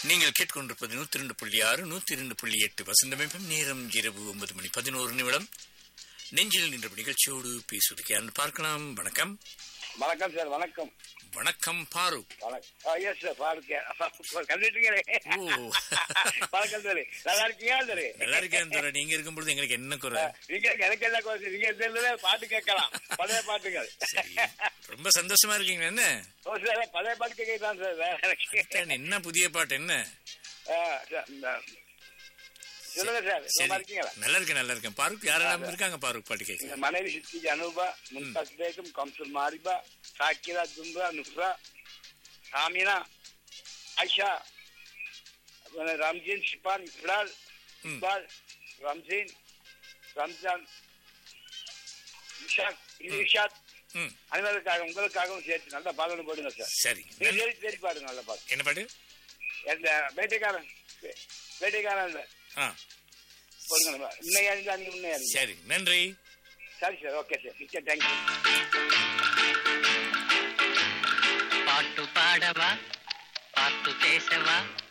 நீங்கள் கேட்டுக்கொண்டிருப்பது நூத்தி ரெண்டு புள்ளி ஆறு நூத்தி ரெண்டு புள்ளி எட்டு வசந்தமைப்பும் நேரம் இரவு ஒன்பது மணி பதினோரு நிமிடம் நெஞ்சில் நின்ற நிகழ்ச்சியோடு பேசுவதற்கு யாருன்னு பார்க்கலாம் வணக்கம் வணக்கம் சார் வணக்கம் வணக்கம் பாரூக் வணக்கம் எஸ் சார் பாருங்க கண்டுட்டீங்களே ஓ. வணக்கம் சார் நல்லா இருக்கீங்களா சார் நல்லா இருக்கேன் தோற நீங்க இருக்கும் பொழுது எங்களுக்கு என்ன குறை நீங்க எனக்கு என்ன கோச்சு நீங்க இருந்ததுல பாட்டு கேட்கலாம் பழைய பாட்டுகள் சரி ரொம்ப சந்தோஷமா இருக்கீங்க என்ன ஓ சார் பழைய பாட்டு கேட்கலாம் சார் வேற எனக்கு அதான் என்ன புதிய பாட்டு என்ன ஆ, சார், இந்த- சொல்லுங்க சார் சரி நல்லா இருக்கீங்களா நல்லா இருக்கேன் நல்லா இருக்கேன் பாரூக் யாரெல்லாம் இருக்காங்க பாரூக் பாட்டு கேட்க இந்த மனைவி சித்தி அனுபா மும்தாஸ் பேகம் கம்சுல் மாரிபா சாக்கிரா தும்ரா நுஸ்ரா சாமினா ஆயிஷா அப்புறம் ரம்ஜீன் ஷிபான் இக்லால் ம். இக்பால் ரம்ஜீன் ரம்ஜான் இஷாக் இஷாத் ம் அனைவருக்காக உங்களுக்காகவும் சேர்த்து நல்ல பாடலும் போடுங்க சார் சரி நீங்க தேடி தேடி பாடுங்க நல்ல பாட்டு என்ன பாட்டு இந்த வேட்டைக்காரன் வே- வேட்டைக்காரன் இல்ல ஆ போடுங்க நம்ம. உண்மையா இருந்தா நீ உண்மையா இருந்தா சரி நன்றி சரி சார் ஓகே சார் மிக்க தேங்க்யூ பாட்டு பாடவா பாட்டு பேசவா